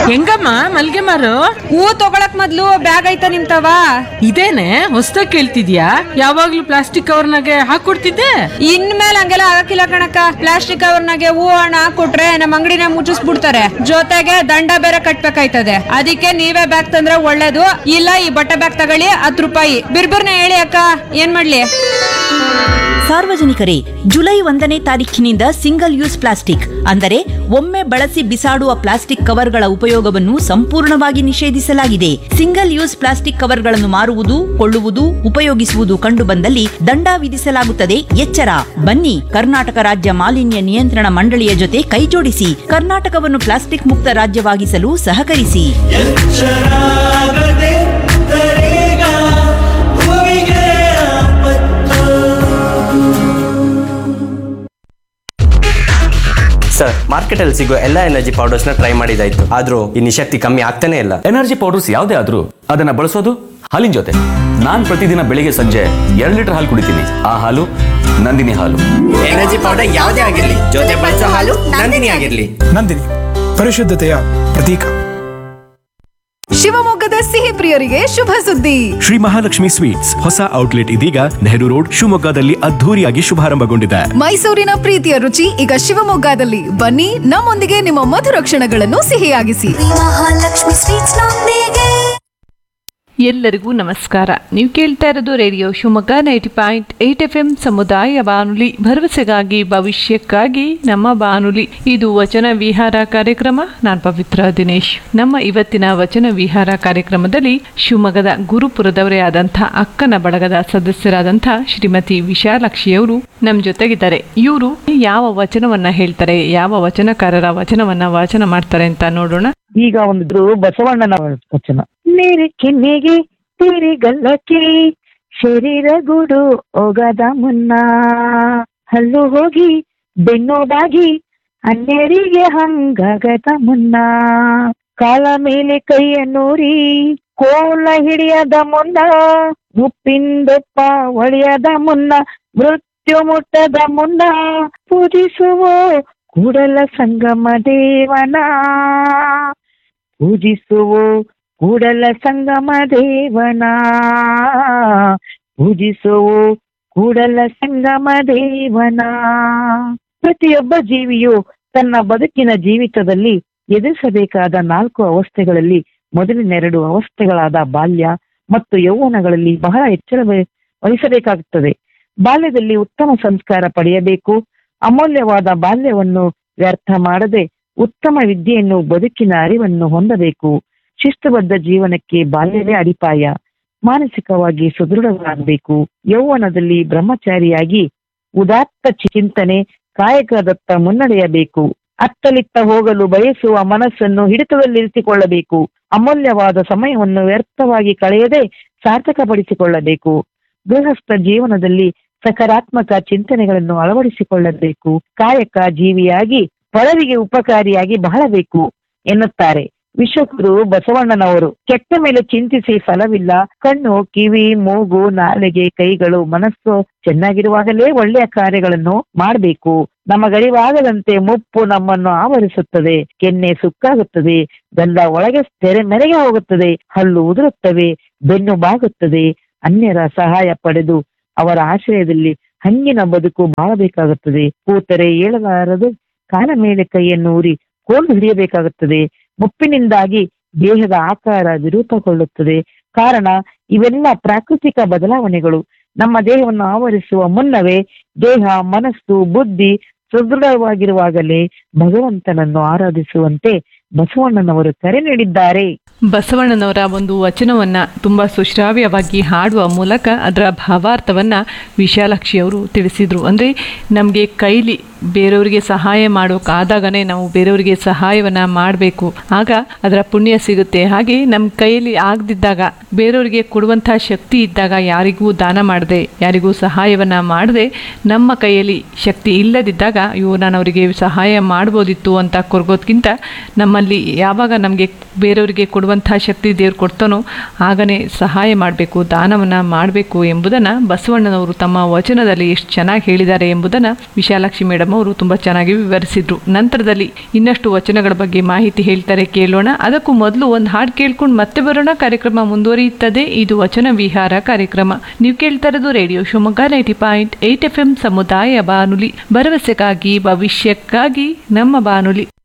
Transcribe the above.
ಹೆಂಗಮ್ಮ ಮಲ್ಗೆ ಮಾರು ಹೂ ತಗೊಳಕ್ ಮೊದ್ಲು ಬ್ಯಾಗ್ ಐತ ನಿಮ್ತವ ಇದೇನೆ ಹೊಸ್ದಾಗ್ ಕೇಳ್ತಿದ್ಯಾ ಯಾವಾಗ್ಲೂ ಪ್ಲಾಸ್ಟಿಕ್ ಕವರ್ನಾಗೆ ಹಾಕೊಡ್ತಿದ್ದೆ ಇನ್ಮೇಲೆ ಹಂಗೆಲ್ಲ ಆಗಕ್ಕಿಲ್ಲ ಕಣಕ್ಕ ಪ್ಲಾಸ್ಟಿಕ್ ಕವರ್ನಾಗೆ ಹೂ ಹಣ ಹಾಕೊಟ್ರೆ ನಮ್ಮ ಅಂಗಡಿನ ಮುಚ್ಚಿಸ್ಬಿಡ್ತಾರೆ ಜೊತೆಗೆ ದಂಡ ಬೇರೆ ಕಟ್ಬೇಕಾಯ್ತದೆ ಅದಕ್ಕೆ ನೀವೇ ಬ್ಯಾಗ್ ತಂದ್ರೆ ಒಳ್ಳೇದು ಇಲ್ಲ ಈ ಬಟ್ಟೆ ಬ್ಯಾಗ್ ತಗೊಳ್ಳಿ ಹತ್ತು ರೂಪಾಯಿ ಬಿರ್ಬಿರ್ನ ಹೇಳಿ ಅಕ್ಕ ಏನ್ ಮಾಡ್ಲಿ ಸಾರ್ವಜನಿಕರೇ ಜುಲೈ ಒಂದನೇ ತಾರೀಖಿನಿಂದ ಸಿಂಗಲ್ ಯೂಸ್ ಪ್ಲಾಸ್ಟಿಕ್ ಅಂದರೆ ಒಮ್ಮೆ ಬಳಸಿ ಬಿಸಾಡುವ ಪ್ಲಾಸ್ಟಿಕ್ ಕವರ್ಗಳ ಉಪಯೋಗವನ್ನು ಸಂಪೂರ್ಣವಾಗಿ ನಿಷೇಧಿಸಲಾಗಿದೆ ಸಿಂಗಲ್ ಯೂಸ್ ಪ್ಲಾಸ್ಟಿಕ್ ಕವರ್ಗಳನ್ನು ಮಾರುವುದು ಕೊಳ್ಳುವುದು ಉಪಯೋಗಿಸುವುದು ಕಂಡುಬಂದಲ್ಲಿ ದಂಡ ವಿಧಿಸಲಾಗುತ್ತದೆ ಎಚ್ಚರ ಬನ್ನಿ ಕರ್ನಾಟಕ ರಾಜ್ಯ ಮಾಲಿನ್ಯ ನಿಯಂತ್ರಣ ಮಂಡಳಿಯ ಜೊತೆ ಕೈಜೋಡಿಸಿ ಕರ್ನಾಟಕವನ್ನು ಪ್ಲಾಸ್ಟಿಕ್ ಮುಕ್ತ ರಾಜ್ಯವಾಗಿಸಲು ಸಹಕರಿಸಿ ಎಚ್ಚರಾಗದೆ ತರೇಗ ಭೂಮಿಗೆ ಆಪತ್ತು ಸರ್ ಮಾರ್ಕೆಟಲ್ಲಿ ಸಿಗೋ ಎಲ್ಲ ಎನರ್ಜಿ ಪೌಡರ್ಸ್ನ ಟ್ರೈ ಮಾಡಿದಾಯ್ತು ಆದ್ರೂ ಈ ನಿಶಕ್ತಿ ಕಮ್ಮಿ ಆಗ್ತಾನೆ ಇಲ್ಲ ಎನರ್ಜಿ ಪೌಡರ್ಸ್ ಯಾವುದೇ ಆದ್ರೂ ಅದನ್ನ ಬಳಸೋದು ಹಾಲಿನ ಜೊತೆ ನಾನ್ ಪ್ರತಿದಿನ ಬೆಳಿಗ್ಗೆ ಸಂಜೆ ಎರಡು ಲೀಟರ್ ಹಾಲು ಕುಡಿತೀನಿ ಆ ಹಾಲು ನಂದಿನಿ ಹಾಲು ಎನರ್ಜಿ ಪೌಡರ್ ಯಾವುದೇ ಆಗಿರ್ಲಿ ಜೊತೆ ಬಳಸೋ ಹಾಲು ನಂದಿನಿ ಆಗಿರ್ಲಿ ನಂದಿನಿ ಪರಿಶುದ್ಧತೆಯ ಪ್ರತೀಕ ಶಿವಮೊಗ್ಗದ ಸಿಹಿ ಪ್ರಿಯರಿಗೆ ಶುಭ ಸುದ್ದಿ ಶ್ರೀ ಮಹಾಲಕ್ಷ್ಮಿ ಸ್ವೀಟ್ಸ್ ಹೊಸ ಔಟ್ಲೆಟ್ ಇದೀಗ ನೆಹರು ರೋಡ್ ಶಿವಮೊಗ್ಗದಲ್ಲಿ ಅದ್ಧೂರಿಯಾಗಿ ಶುಭಾರಂಭಗೊಂಡಿದೆ ಮೈಸೂರಿನ ಪ್ರೀತಿಯ ರುಚಿ ಈಗ ಶಿವಮೊಗ್ಗದಲ್ಲಿ ಬನ್ನಿ ನಮ್ಮೊಂದಿಗೆ ನಿಮ್ಮ ಮಧುರ ಕ್ಷಣಗಳನ್ನು ಸಿಹಿಯಾಗಿಸಿ ಮಹಾಲಕ್ಷ್ಮಿ ಸ್ವೀಟ್ಸ್ ನೊಂದಿಗೆ ಎಲ್ಲರಿಗೂ ನಮಸ್ಕಾರ ನೀವು ಕೇಳ್ತಾ ಇರೋದು radio Shivamogga ninety point eight F M ಸಮುದಾಯ ಬಾನುಲಿ ಭರವಸೆಗಾಗಿ ಭವಿಷ್ಯಕ್ಕಾಗಿ ನಮ್ಮ ಬಾನುಲಿ ಇದು ವಚನ ವಿಹಾರ ಕಾರ್ಯಕ್ರಮ ನಾನು ಪವಿತ್ರ ದಿನೇಶ್ ನಮ್ಮ ಇವತ್ತಿನ ವಚನ ವಿಹಾರ ಕಾರ್ಯಕ್ರಮದಲ್ಲಿ ಶಿವಮೊಗ್ಗದ ಗುರುಪುರದವರೇ ಆದಂಥ ಅಕ್ಕನ ಬಳಗದ ಸದಸ್ಯರಾದಂಥ ಶ್ರೀಮತಿ ವಿಶಾಲಾಕ್ಷಿಯವರು ನಮ್ಮ ಜೊತೆಗಿದ್ದಾರೆ ಇವರು ಯಾವ ವಚನವನ್ನ ಹೇಳ್ತಾರೆ ಯಾವ ವಚನಕಾರರ ವಚನವನ್ನ ವಾಚನ ಮಾಡ್ತಾರೆ ಅಂತ ನೋಡೋಣ ಈಗ ಒಂದು ಬಸವಣ್ಣನ ವಚನ ಮೇರೆ ಕೆನ್ನೆಗೆ ತೀರಿ ಗಲ್ಲಕ್ಕೆ ಶರೀರ ಗೂಡು ಹೋಗದ ಮುನ್ನ ಹಲ್ಲು ಹೋಗಿ ಬೆನ್ನು ಬಾಗಿ ಹನ್ನೆರಿಗೆ ಹಂಗಾಗದ ಮುನ್ನ ಕಾಲ ಮೇಲೆ ಕೈಯ ನೂರಿ ಕೋಲ ಹಿಡಿಯದ ಮುನ್ನ ಮುಪ್ಪಿಂದಪ್ಪ ಒಡೆಯದ ಮುನ್ನ ಮೃತ್ಯು ಮುಟ್ಟದ ಮುನ್ನ ಪೂಜಿಸುವ ಕೂಡಲ ಸಂಗಮ ದೇವನ ಪೂಜಿಸುವು ಕೂಡಲ ಸಂಗಮ ದೇವನ ಪೂಜಿಸುವು ಕೂಡಲ ಸಂಗಮ ದೇವನ ಪ್ರತಿಯೊಬ್ಬ ಜೀವಿಯು ತನ್ನ ಬದುಕಿನ ಜೀವಿತದಲ್ಲಿ ಎದುರಿಸಬೇಕಾದ ನಾಲ್ಕು ಅವಸ್ಥೆಗಳಲ್ಲಿ ಮೊದಲಿನೆರಡು ಅವಸ್ಥೆಗಳಾದ ಬಾಲ್ಯ ಮತ್ತು ಯೌವನಗಳಲ್ಲಿ ಬಹಳ ಎಚ್ಚರ ವಹಿ- ವಹಿಸಬೇಕಾಗುತ್ತದೆ ಬಾಲ್ಯದಲ್ಲಿ ಉತ್ತಮ ಸಂಸ್ಕಾರ ಪಡೆಯಬೇಕು ಅಮೂಲ್ಯವಾದ ಬಾಲ್ಯವನ್ನು ವ್ಯರ್ಥ ಮಾಡದೆ ಉತ್ತಮ ವಿದ್ಯೆಯನ್ನು ಬದುಕಿನ ಅರಿವನ್ನು ಹೊಂದಬೇಕು ಶಿಸ್ತುಬದ್ಧ ಜೀವನಕ್ಕೆ ಬಾಲ್ಯವೇ ಅಡಿಪಾಯ ಮಾನಸಿಕವಾಗಿ ಸುದೃಢವಾಗಬೇಕು ಯೌವನದಲ್ಲಿ ಬ್ರಹ್ಮಚಾರಿಯಾಗಿ ಉದಾತ್ತ ಚಿಂತನೆ ಕಾಯಕದತ್ತ ಮುನ್ನಡೆಯಬೇಕು ಅತ್ತಲಿತ್ತ ಹೋಗಲು ಬಯಸುವ ಮನಸ್ಸನ್ನು ಹಿಡಿತದಲ್ಲಿರಿಸಿಕೊಳ್ಳಬೇಕು ಅಮೂಲ್ಯವಾದ ಸಮಯವನ್ನು ವ್ಯರ್ಥವಾಗಿ ಕಳೆಯದೆ ಸಾರ್ಥಕಪಡಿಸಿಕೊಳ್ಳಬೇಕು ಗೃಹಸ್ಥ ಜೀವನದಲ್ಲಿ ಸಕಾರಾತ್ಮಕ ಚಿಂತನೆಗಳನ್ನು ಅಳವಡಿಸಿಕೊಳ್ಳಬೇಕು ಕಾಯಕ ಜೀವಿಯಾಗಿ ಪರರಿಗೆ ಉಪಕಾರಿಯಾಗಿ ಬಾಳಬೇಕು ಎನ್ನುತ್ತಾರೆ ವಿಶ್ವಗುರು ಬಸವಣ್ಣನವರು ಕೆಟ್ಟ ಮೇಲೆ ಚಿಂತಿಸಿ ಫಲವಿಲ್ಲ ಕಣ್ಣು ಕಿವಿ ಮೂಗು ನಾಲಿಗೆ ಕೈಗಳು ಮನಸ್ಸು ಚೆನ್ನಾಗಿರುವಾಗಲೇ ಒಳ್ಳೆಯ ಕಾರ್ಯಗಳನ್ನು ಮಾಡಬೇಕು ನಮಗರಿವಾಗದಂತೆ ಮುಪ್ಪು ನಮ್ಮನ್ನು ಆವರಿಸುತ್ತದೆ ಕೆನ್ನೆ ಸುಕ್ಕಾಗುತ್ತದೆ ಗಂಧ ಒಳಗೆ ತೆರೆ ಮೆರೆಗೆ ಹೋಗುತ್ತದೆ ಹಲ್ಲು ಉದುರುತ್ತವೆ ಬೆನ್ನು ಬಾಗುತ್ತದೆ ಅನ್ಯರ ಸಹಾಯ ಪಡೆದು ಅವರ ಆಶ್ರಯದಲ್ಲಿ ಹಂಗಿನ ಬದುಕು ಬಾಳಬೇಕಾಗುತ್ತದೆ ಕೂತರೆ ಏಳಲಾರದು ಕಾಲ ಮೇಲೆ ಕೈಯನ್ನು ಊರಿ ಕೋಲು ಹಿಡಿಯಬೇಕಾಗುತ್ತದೆ ಮುಪ್ಪಿನಿಂದಾಗಿ ದೇಹದ ಆಕಾರ ವಿರೂಪಗೊಳ್ಳುತ್ತದೆ ಕಾರಣ ಇವೆಲ್ಲ ಪ್ರಾಕೃತಿಕ ಬದಲಾವಣೆಗಳು ನಮ್ಮ ದೇಹವನ್ನು ಆವರಿಸುವ ಮುನ್ನವೇ ದೇಹ ಮನಸ್ಸು ಬುದ್ಧಿ ಸುದೃಢವಾಗಿರುವಾಗಲೇ ಭಗವಂತನನ್ನು ಆರಾಧಿಸುವಂತೆ ಬಸವಣ್ಣನವರು ಕರೆ ನೀಡಿದ್ದಾರೆ ಬಸವಣ್ಣನವರ ಒಂದು ವಚನವನ್ನ ತುಂಬಾ ಸುಶ್ರಾವ್ಯವಾಗಿ ಹಾಡುವ ಮೂಲಕ ಅದರ ಭಾವಾರ್ಥವನ್ನ ವಿಶಾಲಾಕ್ಷಿಯವರು ತಿಳಿಸಿದ್ರು ಅಂದ್ರೆ ನಮಗೆ ಕೈಲಿ ಬೇರೆಯವರಿಗೆ ಸಹಾಯ ಮಾಡೋಕ್ಕಾದಾಗನೇ ನಾವು ಬೇರೆಯವರಿಗೆ ಸಹಾಯವನ್ನ ಮಾಡಬೇಕು ಆಗ ಅದರ ಪುಣ್ಯ ಸಿಗುತ್ತೆ ಹಾಗೆ ನಮ್ಮ ಕೈಯಲ್ಲಿ ಆಗದಿದ್ದಾಗ ಬೇರೆಯವರಿಗೆ ಕೊಡುವಂತಹ ಶಕ್ತಿ ಇದ್ದಾಗ ಯಾರಿಗೂ ದಾನ ಮಾಡದೆ ಯಾರಿಗೂ ಸಹಾಯವನ್ನ ಮಾಡದೆ ನಮ್ಮ ಕೈಯಲ್ಲಿ ಶಕ್ತಿ ಇಲ್ಲದಿದ್ದಾಗ ಅಯ್ಯೋ ನಾನು ಅವರಿಗೆ ಸಹಾಯ ಮಾಡ್ಬೋದಿತ್ತು ಅಂತ ಕೊರಗೋದ್ಕಿಂತ ನಮ್ಮಲ್ಲಿ ಯಾವಾಗ ನಮಗೆ ಬೇರೆಯವರಿಗೆ ಕೊಡುವಂತಹ ಶಕ್ತಿ ದೇವ್ರು ಕೊಡ್ತಾನೋ ಆಗನೇ ಸಹಾಯ ಮಾಡಬೇಕು ದಾನವನ್ನು ಮಾಡಬೇಕು ಎಂಬುದನ್ನು ಬಸವಣ್ಣನವರು ತಮ್ಮ ವಚನದಲ್ಲಿ ಎಷ್ಟು ಚೆನ್ನಾಗಿ ಹೇಳಿದ್ದಾರೆ ಎಂಬುದನ್ನು ವಿಶಾಲಾಕ್ಷಿ ಮೇಡಮ್ ಮೇಡಮ್ ಅವರು ತುಂಬ ಚೆನ್ನಾಗಿ ವಿವರಿಸಿದ್ರು ನಂತರದಲ್ಲಿ ಇನ್ನಷ್ಟು ವಚನಗಳ ಬಗ್ಗೆ ಮಾಹಿತಿ ಹೇಳ್ತಾರೆ ಕೇಳೋಣ ಅದಕ್ಕೂ ಮೊದಲು ಒಂದು ಹಾಡು ಕೇಳ್ಕೊಂಡು ಮತ್ತೆ ಬರೋಣ ಕಾರ್ಯಕ್ರಮ ಮುಂದುವರಿಯುತ್ತದೆ ಇದು ವಚನ ವಿಹಾರ ಕಾರ್ಯಕ್ರಮ ನೀವು ಕೇಳ್ತಾ ಇರೋದು radio Shivamogga ninety point eight F M ಸಮುದಾಯ ಬಾನುಲಿ ಭರವಸೆಗಾಗಿ ಭವಿಷ್ಯಕ್ಕಾಗಿ ನಮ್ಮ ಬಾನುಲಿ